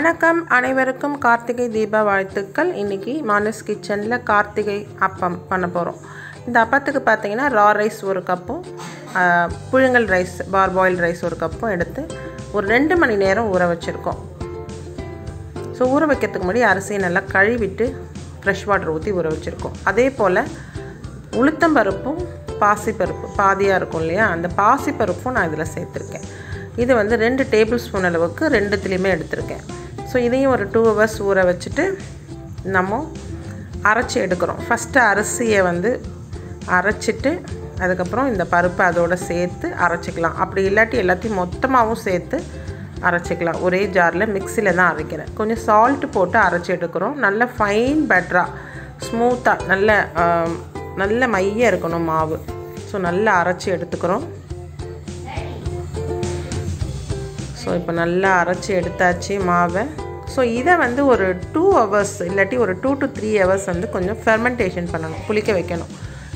வணக்கம் அனைவருக்கும் கார்த்திகை தீப வாழ்த்துக்கள் இன்றைக்கி மானஸ் கிச்சனில் கார்த்திகை அப்பம் பண்ண போகிறோம் இந்த அப்பத்துக்கு பார்த்தீங்கன்னா ரா ரைஸ் ஒரு கப்பும் ஆஹ், புழுங்கல் ரைஸ் பார் பாயில் ரைஸ் ஒரு கப்பும் எடுத்து ஒரு ரெண்டு மணி நேரம் ஊற வச்சுருக்கோம் ஸோ ஊற வைக்கிறதுக்கு முன்னாடி அரிசியை நல்லா கழுவிட்டு ஃப்ரெஷ் வாட்டர் ஊற்றி ஊற வச்சுருக்கோம் அதே போல் உளுத்தம்பருப்பும் பாசிப்பருப்பு பாதியாக இருக்கும் இல்லையா அந்த பாசிப்பருப்பும் நான் இதில் சேர்த்துருக்கேன் இது வந்து ரெண்டு டேபிள் ஸ்பூன் அளவுக்கு ரெண்டுத்துலேயுமே எடுத்திருக்கேன் ஸோ இதையும் ஒரு டூ ஹவர்ஸ் ஊற வச்சுட்டு நம்ம அரைச்சி எடுக்கிறோம் ஃபஸ்ட்டு அரிசியை வந்து அரைச்சிட்டு அதுக்கப்புறம் இந்த பருப்பை அதோட சேர்த்து அரைச்சிக்கலாம் அப்படி இல்லாட்டி எல்லாத்தையும் மொத்தமாகவும் சேர்த்து அரைச்சிக்கலாம் ஒரே ஜாரில் மிக்சியில் தான் அரைக்கிறேன் கொஞ்சம் சால்ட்டு போட்டு அரைச்சி எடுக்கிறோம் நல்ல ஃபைன் பெட்டராக ஸ்மூத்தாக நல்ல ஆம், நல்ல மைய இருக்கணும் மாவு ஸோ நல்லா அரைச்சி எடுத்துக்கிறோம் ஸோ இப்போ நல்லா அரைச்சி எடுத்தாச்சு மாவை ஸோ இதை வந்து ஒரு டூ ஹவர்ஸ் இல்லாட்டி ஒரு டூ டு த்ரீ ஹவர்ஸ் வந்து கொஞ்சம் ஃபெர்மெண்டேஷன் பண்ணணும் புளிக்க வைக்கணும்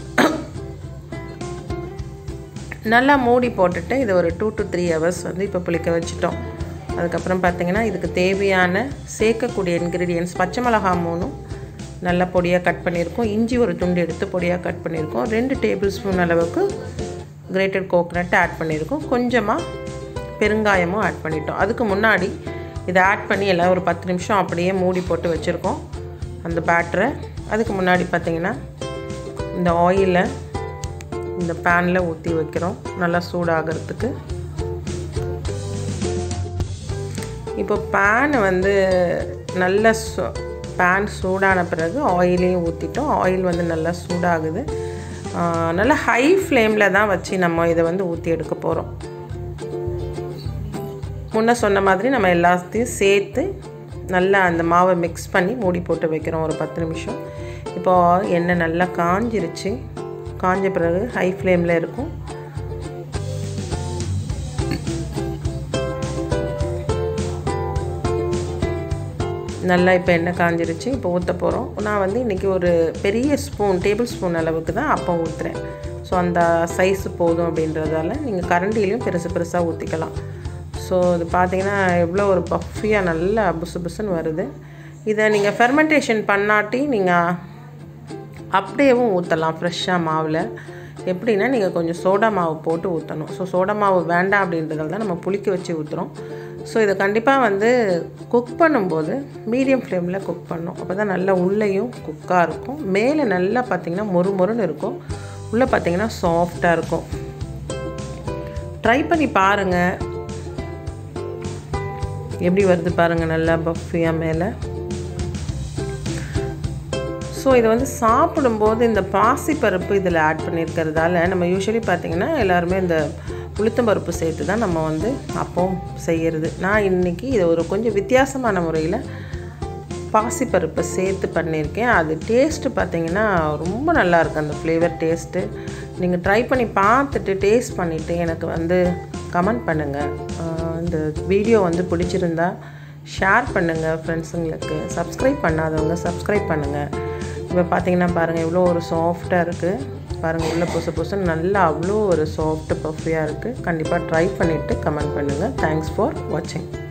நல்லா மூடி போட்டுட்டு இது ஒரு டூ டு த்ரீ ஹவர்ஸ் வந்து இப்போ புளிக்க வச்சுட்டோம் அதுக்கப்புறம் பார்த்தீங்கன்னா இதுக்கு தேவையான சேர்க்கக்கூடிய இன்க்ரீடியன்ஸ் பச்சை மிளகா மூணும் நல்லா பொடியாக கட் பண்ணியிருக்கோம் இஞ்சி ஒரு துண்டு எடுத்து பொடியாக கட் பண்ணியிருக்கோம் ரெண்டு டேபிள் ஸ்பூன் அளவுக்கு கிரேட்டட் கோகனட் ஆட் பண்ணியிருக்கோம் கொஞ்சமாக பெருங்காயமும் ஆட் பண்ணிட்டோம் அதுக்கு முன்னாடி இதை ஆட் பண்ணி எல்லாம் ஒரு பத்து நிமிஷம் அப்படியே மூடி போட்டு வச்சுருக்கோம் அந்த பேட்டரை அதுக்கு முன்னாடி பார்த்தீங்கன்னா இந்த ஆயிலை இந்த பேனில் ஊற்றி வைக்கிறோம் நல்லா சூடாகிறதுக்கு இப்போ பேனை வந்து நல்ல சு பேன் சூடான பிறகு ஆயிலையும் ஊற்றிட்டோம் ஆயில் வந்து நல்லா சூடாகுது ஆஹ் நல்லா ஹை ஃப்ளேமில் தான் வச்சு நம்ம இதை வந்து ஊற்றி எடுக்க போகிறோம் முன்ன சொன்ன மாதிரி நம்ம எல்லாத்தையும் சேர்த்து நல்லா அந்த மாவை மிக்ஸ் பண்ணி மூடி போட்டு வைக்கிறோம் ஒரு பத்து நிமிஷம் இப்போ எண்ணெய் நல்லா காஞ்சிருச்சு காஞ்ச பிறகு ஹை ஃப்ளேமில் இருக்கும் நல்லா இப்போ எண்ணெய் காஞ்சிருச்சு இப்போ ஊற்ற போகிறோம் நான் வந்து இன்றைக்கி ஒரு பெரிய ஸ்பூன் டேபிள் ஸ்பூன் அளவுக்கு தான் அப்பம் ஊற்றுறேன் ஸோ அந்த சைஸு போதும் அப்படின்றதால நீங்கள் கரண்டிலையும் பெருசு பெருசாக ஊற்றிக்கலாம் ஸோ இது பார்த்தீங்கன்னா எவ்வளோ ஒரு பஃபியாக நல்லா புசு புசுன்னு வருது இதை நீங்கள் ஃபெர்மெண்டேஷன் பண்ணாட்டி நீங்கள் அப்படியேவும் ஊற்றலாம் ஃப்ரெஷ்ஷாக மாவில் எப்படின்னா நீங்கள் கொஞ்சம் சோடா மாவு போட்டு ஊற்றணும் ஸோ சோடா மாவு வேண்டாம் அப்படின்றதால தான் நம்ம புளிக்க வச்சு ஊற்றுறோம் ஸோ இதை கண்டிப்பாக வந்து குக் பண்ணும்போது மீடியம் ஃப்ளேமில் குக் பண்ணணும் அப்போ தான் நல்லா உள்ளேயும் குக்காக இருக்கும் மேலே நல்லா பார்த்தீங்கன்னா மொறு மொறுன்னு இருக்கும் உள்ளே பார்த்தீங்கன்னா சாஃப்டாக இருக்கும் ட்ரை பண்ணி பாருங்கள் எப்படி வருது பாருங்கள் நல்லா பஃபியாக மேலே ஸோ இதை வந்து சாப்பிடும்போது இந்த பாசிப்பருப்பு இதில் ஆட் பண்ணியிருக்கிறதால நம்ம யூஸ்வலி பார்த்திங்கன்னா எல்லாருமே இந்த உளுத்தம்பருப்பு சேர்த்து தான் நம்ம வந்து அப்பம் செய்கிறது நான் இன்றைக்கி இதை ஒரு கொஞ்சம் வித்தியாசமான முறையில் பாசிப்பருப்பை சேர்த்து பண்ணியிருக்கேன் அது டேஸ்ட்டு பார்த்தீங்கன்னா ரொம்ப நல்லா இருக்கு அந்த ஃப்ளேவர் டேஸ்ட்டு நீங்கள் ட்ரை பண்ணி பார்த்துட்டு டேஸ்ட் பண்ணிவிட்டு எனக்கு வந்து கமெண்ட் பண்ணுங்கள் இந்த வீடியோ வந்து பிடிச்சிருந்தா ஷேர் பண்ணுங்கள் ஃப்ரெண்ட்ஸுங்களுக்கு சப்ஸ்கிரைப் பண்ணாதவங்க சப்ஸ்கிரைப் பண்ணுங்கள் இப்போ பார்த்தீங்கன்னா பாருங்கள் இவ்வளோ ஒரு சாஃப்டாக இருக்குது பாருங்கள் உள்ள புசு புசுன்னு நல்லா அவ்வளோ ஒரு சாஃப்ட் பஃபியாக இருக்குது கண்டிப்பாக ட்ரை பண்ணிவிட்டு கமெண்ட் பண்ணுங்கள் தேங்க்ஸ் ஃபார் வாட்சிங்